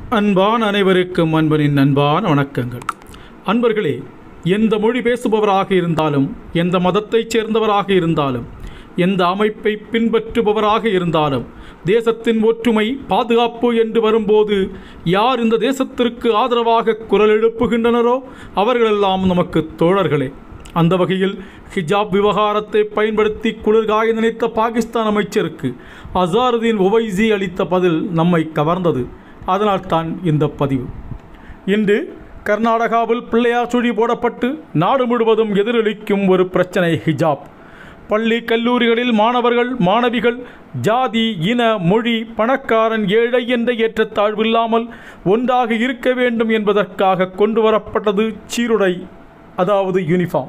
அன்பான அனைவருக்கும் அன்பனின் அன்பான வணக்கங்கள் அன்பர்களே எந்த மொழி பேசுபவராக இருந்தாலும் எந்த மதத்தைச் சேர்ந்தவராக இருந்தாலும் எந்த அமைப்பை பின்பற்றுபவராக இருந்தாலும் தேசத்தின் ஒற்றுமை பாதுகாப்பு என்று வரும்போது யார் இந்த தேசத்திற்கு ஆதரவாக குரல் எழுப்புகின்றனரோ அவர்களெல்லாம் நமக்கு தோழர்களே அந்த வகையில் ஹிஜாப் விவகாரத்தை பயன்படுத்தி குளிர்காய நினைத்த பாகிஸ்தான் அமைச்சருக்கு அசாருதீன் ஒவைசி அளித்த பதில் நம்மை கவர்ந்தது அதனால்தான் இந்த பதிவு இன்று கர்நாடகாவில் பிள்ளையார் சுழி போடப்பட்டு நாடு முழுவதும் எதிரொலிக்கும் ஒரு பிரச்சனை ஹிஜாப் பள்ளி கல்லூரிகளில் மாணவர்கள் மாணவிகள் ஜாதி இன மொழி பணக்காரன் ஏழை என்ற ஏற்றத்தாழ்வில்லாமல் ஒன்றாக இருக்க வேண்டும் என்பதற்காக கொண்டு வரப்பட்டது சீருடை அதாவது யூனிஃபார்ம்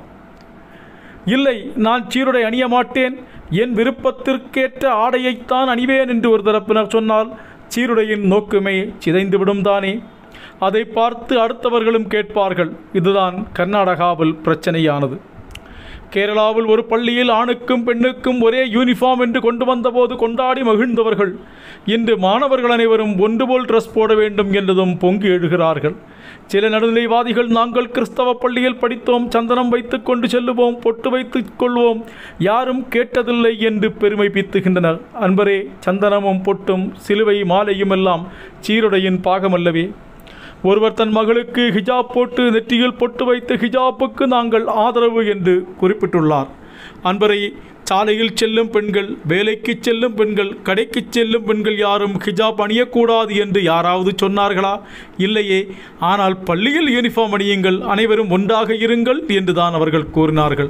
இல்லை நான் சீருடை அணிய மாட்டேன் என் விருப்பத்திற்கேற்ற ஆடையைத்தான் அணிவேன் என்று ஒரு தரப்பினர் சொன்னால் சீருடையின் நோக்குமே சிதைந்துவிடும் தானே அதை பார்த்து அடுத்தவர்களும் கேட்பார்கள் இதுதான் கர்நாடகாவில் பிரச்சனையானது கேரளாவில் ஒரு பள்ளியில் ஆணுக்கும் பெண்ணுக்கும் ஒரே யூனிஃபார்ம் என்று கொண்டு வந்தபோது கொண்டாடி மகிழ்ந்தவர்கள் இன்று மாணவர்கள் அனைவரும் ஒன்றுபோல் ட்ரெஸ் போட வேண்டும் என்றதும் பொங்கி எழுகிறார்கள் சில நடுநிலைவாதிகள் நாங்கள் கிறிஸ்தவ பள்ளியில் படித்தோம் சந்தனம் வைத்துக் கொண்டு செல்லுவோம் பொட்டு வைத்துக் கொள்வோம் யாரும் கேட்டதில்லை என்று பெருமை பீத்துகின்றனர் அன்பரே சந்தனமும் பொட்டும் சிலுவை மாலையும் எல்லாம் சீருடையின் பாகமல்லவே ஒருவர் தன் மகளுக்கு ஹிஜாப் போட்டு நெற்றியில் பொட்டு வைத்த ஹிஜாப்புக்கு நாங்கள் ஆதரவு என்று குறிப்பிட்டுள்ளார் அன்பரை சாலையில் செல்லும் பெண்கள் வேலைக்கு செல்லும் பெண்கள் கடைக்கு செல்லும் பெண்கள் யாரும் ஹிஜாப் அணியக்கூடாது என்று யாராவது சொன்னார்களா இல்லையே ஆனால் பள்ளியில் யூனிஃபார்ம் அணியுங்கள் அனைவரும் ஒன்றாக இருங்கள் என்றுதான் அவர்கள் கூறினார்கள்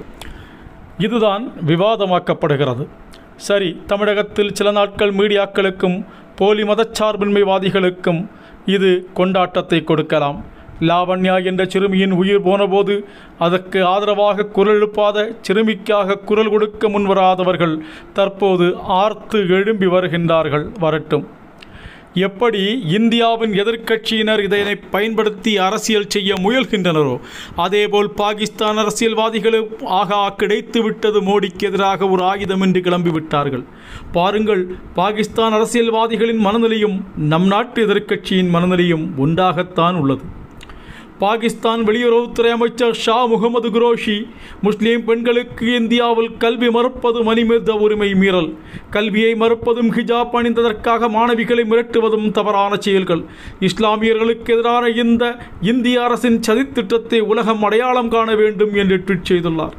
இதுதான் விவாதமாக்கப்படுகிறது சரி தமிழகத்தில் சில நாட்கள் மீடியாக்களுக்கும் போலி மதச்சார்பின்மைவாதிகளுக்கும் இது கொண்டாட்டத்தை கொடுக்கலாம் லாவண்யா என்ற சிறுமியின் உயிர் போனபோது அதற்கு ஆதரவாக குரல் எழுப்பாத சிறுமிக்காக குரல் கொடுக்க முன்வராதவர்கள் தற்போது ஆர்த்து எழும்பி வருகின்றார்கள் வரட்டும் எப்படி இந்தியாவின் எதிர்க்கட்சியினர் இதனை பயன்படுத்தி அரசியல் செய்ய முயல்கின்றனரோ அதேபோல் பாகிஸ்தான் அரசியல்வாதிகளும் ஆகா கிடைத்து விட்டது மோடிக்கு எதிராக ஒரு ஆயுதம் என்று கிளம்பிவிட்டார்கள் பாருங்கள் பாகிஸ்தான் அரசியல்வாதிகளின் மனநிலையும் நம் நாட்டு எதிர்க்கட்சியின் மனநிலையும் ஒன்றாகத்தான் உள்ளது பாகிஸ்தான் வெளியுறவுத்துறை அமைச்சர் ஷா முகமது குரோஷி முஸ்லீம் பெண்களுக்கு இந்தியாவில் கல்வி மறுப்பது மனித உரிமை மீறல் கல்வியை மறுப்பதும் ஹிஜாப் அணிந்ததற்காக மாணவிகளை மிரட்டுவதும் தவறான செயல்கள் இஸ்லாமியர்களுக்கு எதிரான இந்த இந்திய அரசின் சதித்திட்டத்தை உலகம் அடையாளம் காண வேண்டும் என்று ட்வீட் செய்துள்ளார்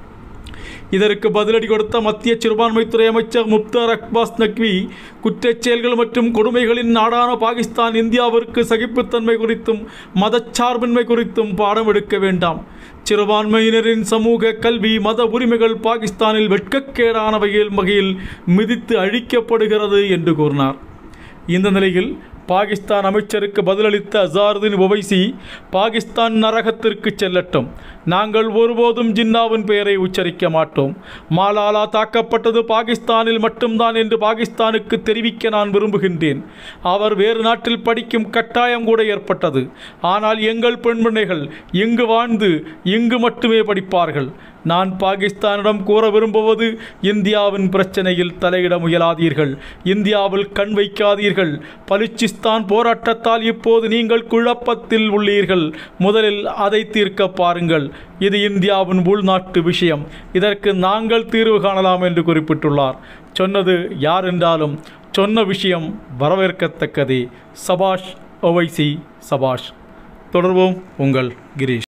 இதற்கு பதிலடி கொடுத்த மத்திய சிறுபான்மைத்துறை அமைச்சர் முப்தார் அக்பாஸ் நக்வி குற்றச் செயல்கள் மற்றும் கொடுமைகளின் நாடான பாகிஸ்தான் இந்தியாவிற்கு சகிப்புத்தன்மை குறித்தும் மதச்சார்பின்மை குறித்தும் பாடம் எடுக்க வேண்டாம் சிறுபான்மையினரின் சமூக கல்வி மத உரிமைகள் பாகிஸ்தானில் வெட்கக்கேடான வகையில் வகையில் மிதித்து அழிக்கப்படுகிறது என்று கூறினார் இந்த நிலையில் பாகிஸ்தான் அமைச்சருக்கு பதிலளித்த அசாருதீன் ஒவைசி பாகிஸ்தான் நரகத்திற்கு செல்லட்டும் நாங்கள் ஒருபோதும் ஜின்னாவின் பெயரை உச்சரிக்க மாட்டோம் மாலாலா தாக்கப்பட்டது பாகிஸ்தானில் மட்டும்தான் என்று பாகிஸ்தானுக்கு தெரிவிக்க நான் விரும்புகின்றேன் அவர் வேறு நாட்டில் படிக்கும் கட்டாயம் கூட ஏற்பட்டது ஆனால் எங்கள் பெண்மணிகள் இங்கு வாழ்ந்து இங்கு மட்டுமே படிப்பார்கள் நான் பாகிஸ்தானிடம் கூற விரும்புவது இந்தியாவின் பிரச்சனையில் தலையிட முயலாதீர்கள் இந்தியாவில் கண் வைக்காதீர்கள் பலுச்சிஸ்தான் போராட்டத்தால் இப்போது நீங்கள் குழப்பத்தில் உள்ளீர்கள் முதலில் அதை தீர்க்க பாருங்கள் இது இந்தியாவின் உள்நாட்டு விஷயம் இதற்கு நாங்கள் தீர்வு காணலாம் என்று குறிப்பிட்டுள்ளார் சொன்னது யார் என்றாலும் சொன்ன விஷயம் வரவேற்கத்தக்கதே சபாஷ் ஒவைசி சபாஷ் தொடர்வோம் உங்கள் கிரீஷ்